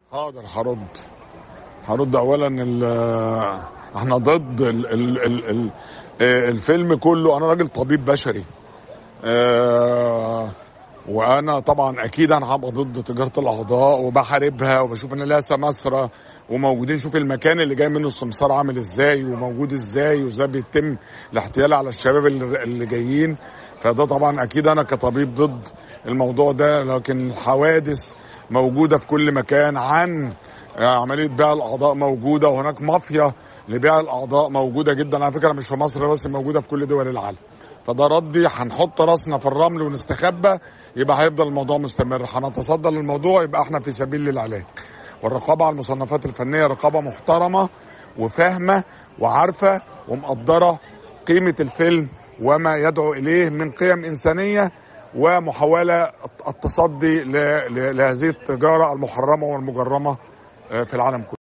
حاضر هرد هرد اولا ال- احنا ضد ال ال ال ال الفيلم كله انا راجل طبيب بشري آه، وانا طبعا اكيد انا هبقى ضد تجاره الاعضاء وبحاربها وبشوف ان لها سماسره وموجودين شوف المكان اللي جاي منه السمسار عامل ازاي وموجود ازاي وازاي بيتم الاحتيال على الشباب اللي, اللي جايين فده طبعا اكيد انا كطبيب ضد الموضوع ده لكن الحوادث موجوده في كل مكان عن عمليه بيع الاعضاء موجوده وهناك مافيا لبيع الاعضاء موجوده جدا على فكره مش في مصر بس موجوده في كل دول العالم فده ردي هنحط راسنا في الرمل ونستخبى يبقى هيفضل الموضوع مستمر هنتصدى للموضوع يبقى احنا في سبيل للعلاج والرقابه على المصنفات الفنيه رقابه محترمه وفاهمه وعارفه ومقدره قيمه الفيلم وما يدعو اليه من قيم انسانيه ومحاوله التصدي ل- ل- لهذه التجاره المحرمه والمجرمه في العالم كله